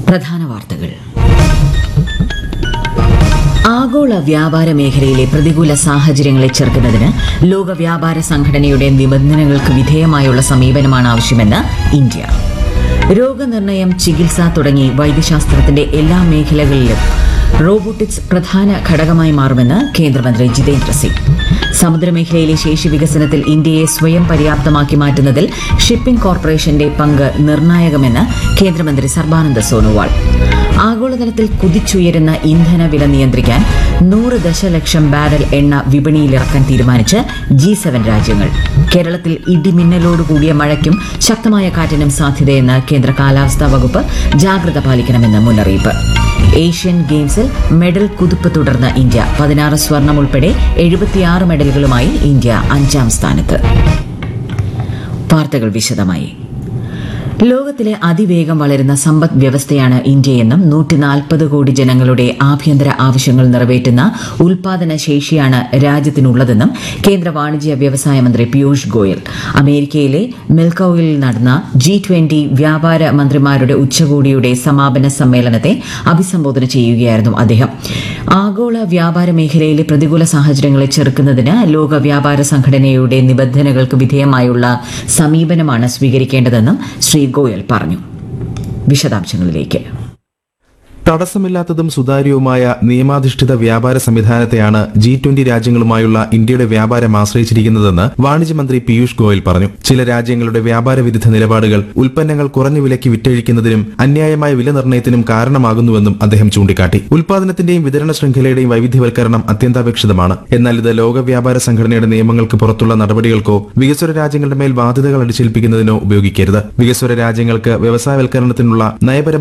പ്രധാന വാർത്തകൾ ആഗോള വ്യാപാര മേഖലയിലെ പ്രതികൂല സാഹചര്യങ്ങളെ ചെറുക്കുന്നതിന് ലോക വ്യാപാര സംഘടനയുടെ നിബന്ധനകൾക്ക് വിധേയമായുള്ള സമീപനമാണ് ആവശ്യമെന്ന് ഇന്ത്യ രോഗനിർണയം ചികിത്സ തുടങ്ങി വൈദ്യശാസ്ത്രത്തിന്റെ എല്ലാ മേഖലകളിലും റോബോട്ടിക്സ് പ്രധാന ഘടകമായി മാറുമെന്ന് കേന്ദ്രമന്ത്രി ജിതേന്ദ്ര സിംഗ് സമുദ്രമേഖലയിലെ ശേഷി വികസനത്തിൽ ഇന്ത്യയെ സ്വയം പര്യാപ്തമാക്കി മാറ്റുന്നതിൽ ഷിപ്പിംഗ് കോർപ്പറേഷന്റെ പങ്ക് നിർണായകമെന്ന് കേന്ദ്രമന്ത്രി സർബാനന്ദ സോനോവാൾ ആഗോളതലത്തിൽ കുതിച്ചുയരുന്ന ഇന്ധന വില നിയന്ത്രിക്കാൻ നൂറ് ദശലക്ഷം ബാരൽ എണ്ണ വിപണിയിലിറക്കാൻ തീരുമാനിച്ച് ജി സെവൻ രാജ്യങ്ങൾ കേരളത്തിൽ ഇടിമിന്നലോടുകൂടിയ മഴയ്ക്കും ശക്തമായ കാറ്റിനും സാധ്യതയെന്ന് കേന്ദ്ര കാലാവസ്ഥാ വകുപ്പ് ജാഗ്രത പാലിക്കണമെന്ന് മുന്നറിയിപ്പ് ഏഷ്യൻ ഗെയിംസിൽ മെഡൽ കുതിപ്പ് തുടർന്ന ഇന്ത്യ പതിനാറ് സ്വർണം ഉൾപ്പെടെ എഴുപത്തിയാറ് മെഡലുകളുമായി ഇന്ത്യ അഞ്ചാം സ്ഥാനത്ത് വാർത്തകൾ വിശദമായി ലോകത്തിലെ അതിവേഗം വളരുന്ന സമ്പദ് വ്യവസ്ഥയാണ് ഇന്ത്യയെന്നും നൂറ്റി നാൽപ്പത് കോടി ജനങ്ങളുടെ ആഭ്യന്തര ആവശ്യങ്ങൾ നിറവേറ്റുന്ന ഉൽപാദന ശേഷിയാണ് രാജ്യത്തിനുള്ളതെന്നും കേന്ദ്ര വാണിജ്യ വ്യവസായ മന്ത്രി പീയൂഷ് ഗോയൽ അമേരിക്കയിലെ മിൽക്കൌയിൽ നടന്ന ജി ട്വന്റി വ്യാപാര മന്ത്രിമാരുടെ ഉച്ചകോടിയുടെ സമാപന സമ്മേളനത്തെ അഭിസംബോധന ചെയ്യുകയായിരുന്നു അദ്ദേഹം ആഗോള വ്യാപാര മേഖലയിലെ പ്രതികൂല സാഹചര്യങ്ങളെ ചെറുക്കുന്നതിന് ലോക വ്യാപാര സംഘടനയുടെ നിബന്ധനകൾക്ക് വിധേയമായുള്ള സമീപനമാണ് സ്വീകരിക്കേണ്ടതെന്നും ശ്രീ ഗോയൽ പറഞ്ഞു വിശദാംശങ്ങളിലേക്ക് തടസ്സമില്ലാത്തതും സുതാര്യവുമായ നിയമാധിഷ്ഠിത വ്യാപാര സംവിധാനത്തെയാണ് ജി ട്വന്റി രാജ്യങ്ങളുമായുള്ള ഇന്ത്യയുടെ വ്യാപാരം ആശ്രയിച്ചിരിക്കുന്നതെന്ന് വാണിജ്യമന്ത്രി പീയൂഷ് ഗോയൽ പറഞ്ഞു ചില രാജ്യങ്ങളുടെ വ്യാപാര വിരുദ്ധ നിലപാടുകൾ ഉൽപ്പന്നങ്ങൾ കുറഞ്ഞ വിലയ്ക്ക് വിറ്റഴിക്കുന്നതിനും അന്യായമായ വില നിർണ്ണയത്തിനും കാരണമാകുന്നുവെന്നും അദ്ദേഹം ചൂണ്ടിക്കാട്ടി ഉൽപാദനത്തിന്റെയും വിതരണ ശൃംഖലയുടെയും വൈവിധ്യവൽക്കരണം അത്യന്താപേക്ഷിതമാണ് എന്നാൽ ഇത് ലോക വ്യാപാര സംഘടനയുടെ നിയമങ്ങൾക്ക് പുറത്തുള്ള നടപടികൾക്കോ വികസ്വര രാജ്യങ്ങളുടെ മേൽ ബാധ്യതകൾ അടിച്ചേൽപ്പിക്കുന്നതിനോ ഉപയോഗിക്കരുത് വികസ്വര രാജ്യങ്ങൾക്ക് വ്യവസായവൽക്കരണത്തിനുള്ള നയപരമായ